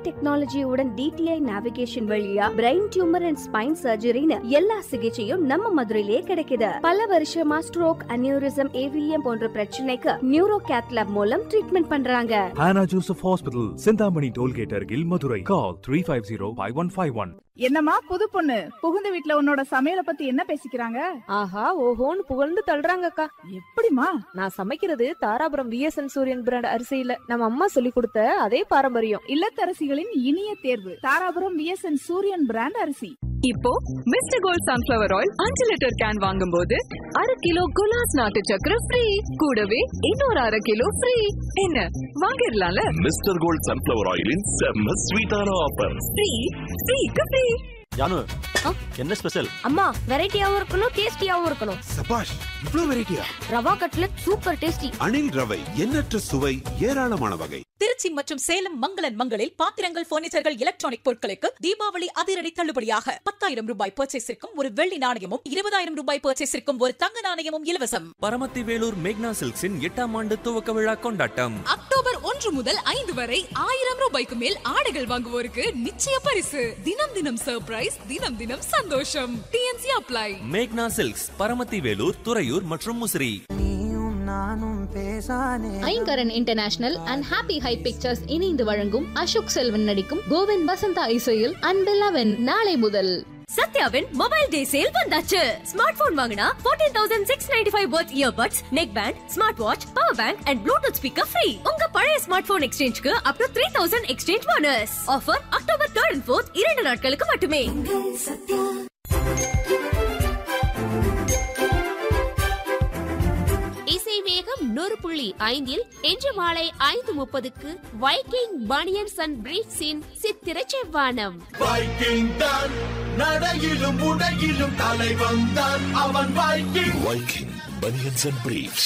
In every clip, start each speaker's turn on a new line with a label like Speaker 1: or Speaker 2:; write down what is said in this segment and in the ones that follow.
Speaker 1: டெக்னாலஜியுடன் DTI navigation வழியா brain tumour and spine சர்ஜரின்னு எல்லா சிகிச்சையும் நம்ம மதுரையிலேயே கிடைக்குது பல வருஷமா ஸ்ட்ரோக் அனியூரிசம் ஏவிஎம் போன்ற பிரச்சனைக்கு நியூரோ கேத்லாப் மூலம் ட்ரீட்மெண்ட் பண்றாங்க
Speaker 2: Hannah Joseph Hospital, Sindhamani Tollgate Argil, Madurai. Call 350-5151.
Speaker 3: என்னம்மா புது பொண்ணு புகுந்த வீட்ல உன்னோட சமையல பத்தி என்ன பேசிக்கிறாங்க
Speaker 4: ஆஹா ஓஹோன்னு புகழ்ந்து தள்ளுறாங்கக்கா
Speaker 3: எப்படிமா
Speaker 4: நான் சமைக்கிறது தாராபுரம் விஎஸ்என் சூரியன் பிராண்ட் அரிசியில நம்ம அம்மா சொல்லி கொடுத்த அதே பாரம்பரியம்
Speaker 3: இல்லத்தரசிகளின் இனிய தேர்வு தாராபுரம் விஎஸ்என் சூரியன் பிராண்ட் அரிசி
Speaker 5: இப்போ மிஸ்டர் கோல்ட் சன்ஃபிளவர் ஆயில் அஞ்சு லிட்டர் கேன் வாங்கும்போது அரை கிலோ குலாஸ் நாட்டு சக்கரை ஃப்ரீ கூடவே இன்னொரு அரை கிலோ ஃப்ரீ என்ன வாங்கிடலாம்ல
Speaker 6: மிஸ்டர் கோல்ட் சன்ஃபிளவர் ஆயிலின் செம்ம ஸ்வீட்டான ஆஃபர்
Speaker 5: ஃப்ரீ ஃப்ரீக்கு ஃப்ரீ
Speaker 7: ஜானு என்ன ஸ்பெஷல்
Speaker 8: அம்மா வெரைட்டியாவும் இருக்கணும் டேஸ்டியாவும் இருக்கணும்
Speaker 9: சபாஷ் இவ்ளோ வெரைட்டியா
Speaker 8: rava cutlet super tasty
Speaker 9: Anil ரவை எண்ணற்ற சுவை ஏராளமான வகை
Speaker 10: திருச்சி மற்றும் சேலம் மங்களன் மங்களில் பாத்திரங்கள் பர்னிச்சர்கள் எலக்ட்ரானிக் பொருட்களுக்கு தீபாவளி அதிரடி தள்ளுபடியாக பத்தாயிரம் ரூபாய் பர்ச்சேஸிற்கும் ஒரு வெள்ளி நாணயமும் இருபதாயிரம் ரூபாய் பர்ச்சேஸிற்கும் ஒரு தங்க நாணயமும் இலவசம்
Speaker 11: பரமத்தி வேலூர் மேக்னா சில்க்ஸின் எட்டாம் ஆண்டு துவக்க விழா கொண்டாட்டம்
Speaker 5: அக்டோபர் ஒன்று முதல் ஐந்து வரை ஆயிரம் ரூபாய்க்கு மேல் ஆடைகள் வாங்குவோருக்கு நிச்சய பரிசு தினம் தினம் சர்ப்ரைஸ் தினம் தினம் சந்தோஷம் டிஎன்சி அப்ளை
Speaker 11: மேக்னா சில்க்ஸ் பரமத்தி வேலூர் துறையூர் மற்றும் Musiri
Speaker 8: Ayngaran international and happy high pictures இணைந்து வழங்கும் அசோக் செல்வன் நடிக்கும் கோவிந்த் வசந்தா இசையில் அன்பில்லவன் நாளை முதல்
Speaker 12: சத்யாவின் மொபைல் டே சேல் வந்தாச்சு ஸ்மார்ட் போன் வாங்கினா 14695 தௌசண்ட் சிக்ஸ் நைன்டி ஃபைவ் பர்த் earbuds neck band smart watch power bank and bluetooth speaker free உங்க பழைய ஸ்மார்ட் போன் எக்ஸ்சேஞ்சுக்கு up to three thousand exchange bonus offer October third and fourth இரண்டு நாட்களுக்கு மட்டுமே
Speaker 8: இசை வேகம் நூறு புள்ளி ஐந்தில் இன்று மாலை ஐந்து முப்பதுக்கு வைக்கிங் பனியன்ஸ் அண்ட் பிரீட்ஸின் சித்திர செவ்வானம்
Speaker 6: வைக்கிங் தான் நடையிலும் உடையிலும் தலை வந்தான் அவன் Viking Viking banians and briefs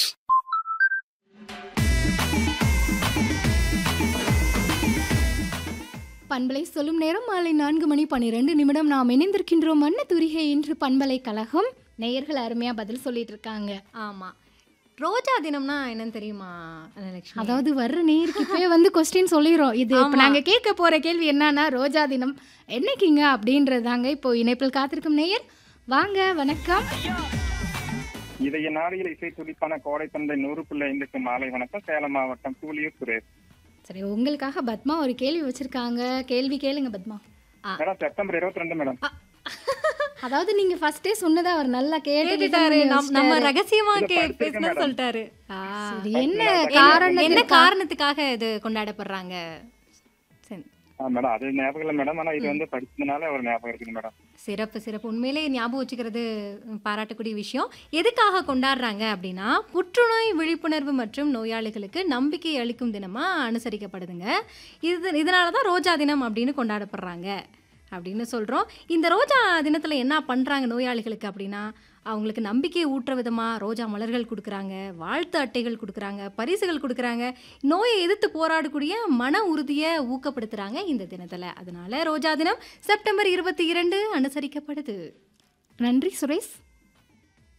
Speaker 13: பண்பலை சொல்லும் நேரம் மாலை நான்கு மணி பன்னிரெண்டு நிமிடம் நாம் இணைந்திருக்கின்றோம் மன்ன துரிகை என்று பண்பலை கழகம் நேயர்கள் அருமையா பதில் சொல்லிட்டு இருக்காங்க
Speaker 14: ஆமா ரோஜா தினம்னா என்னன்னு தெரியுமா தனலட்சுமி
Speaker 13: அதாவது வர்ற நேருக்கு இப்பவே வந்து கொஸ்டின் சொல்லிடுறோம் இது இப்ப
Speaker 14: ஆமா.
Speaker 13: நாங்க கேட்க போற கேள்வி என்னன்னா ரோஜா தினம் என்னைக்குங்க அப்படின்றதாங்க இப்போ இணைப்பில் காத்திருக்கும் நேயர் வாங்க வணக்கம்
Speaker 15: இதைய நாளில் இசை துடிப்பான கோடை தந்தை நூறு புள்ளி ஐந்துக்கு மாலை வணக்கம் சேலம் மாவட்டம் கூலியூர் சுரேஷ்
Speaker 13: சரி உங்களுக்காக பத்மா ஒரு கேள்வி வச்சிருக்காங்க கேள்வி கேளுங்க பத்மா
Speaker 15: மேடம் செப்டம்பர் இருபத்தி ரெண்டு மேடம்
Speaker 13: அதாவது நீங்க ஃபர்ஸ்டே சொன்னதை அவர் நல்லா கேட்டு
Speaker 14: கேட்டுட்டாரு நம்- நம்ம
Speaker 13: யோசிச்சிட்டாரு.
Speaker 14: ரகசியமா
Speaker 15: இதை
Speaker 14: கே
Speaker 15: படிச்சிருக்கேன்
Speaker 14: பேசணும்னு
Speaker 15: மேடம்.
Speaker 14: சொல்லிட்டாரு ஆ.
Speaker 13: சரி, என்ன
Speaker 15: என்ன
Speaker 13: காரணம்
Speaker 14: என்ன காரணத்துக்காக இது கொண்டாடப்படுறாங்க சரி
Speaker 15: ஆ, மேடம் அது ஞாபகம் இல்லை மேடம் ஆனா இது வந்து படிச்சதுனால ஒரு ஞாபகம் இருக்குது மேடம்
Speaker 14: சிறப்பு சிறப்பு உண்மையிலே ஞாபகம் வச்சுக்கிறது ம், பாராட்டக்கூடிய விஷயம் எதுக்காக கொண்டாடுறாங்க அப்படின்னா புற்றுநோய் விழிப்புணர்வு மற்றும் நோயாளிகளுக்கு நம்பிக்கை அளிக்கும் தினமா அனுசரிக்கப்படுதுங்க இது இதனால தான் ரோஜா தினம் அப்படின்னு கொண்டாடப்படுறாங்க அப்படின்னு சொல்கிறோம் இந்த ரோஜா தினத்தில் என்ன பண்ணுறாங்க நோயாளிகளுக்கு அப்படின்னா அவங்களுக்கு நம்பிக்கையை ஊட்டுற விதமாக ரோஜா மலர்கள் கொடுக்குறாங்க வாழ்த்து அட்டைகள் கொடுக்குறாங்க பரிசுகள் கொடுக்குறாங்க நோயை எதிர்த்து போராடக்கூடிய மன உறுதியை ஊக்கப்படுத்துகிறாங்க இந்த தினத்தில் அதனால ரோஜா தினம் செப்டம்பர் இருபத்தி இரண்டு அனுசரிக்கப்படுது
Speaker 13: நன்றி சுரேஷ்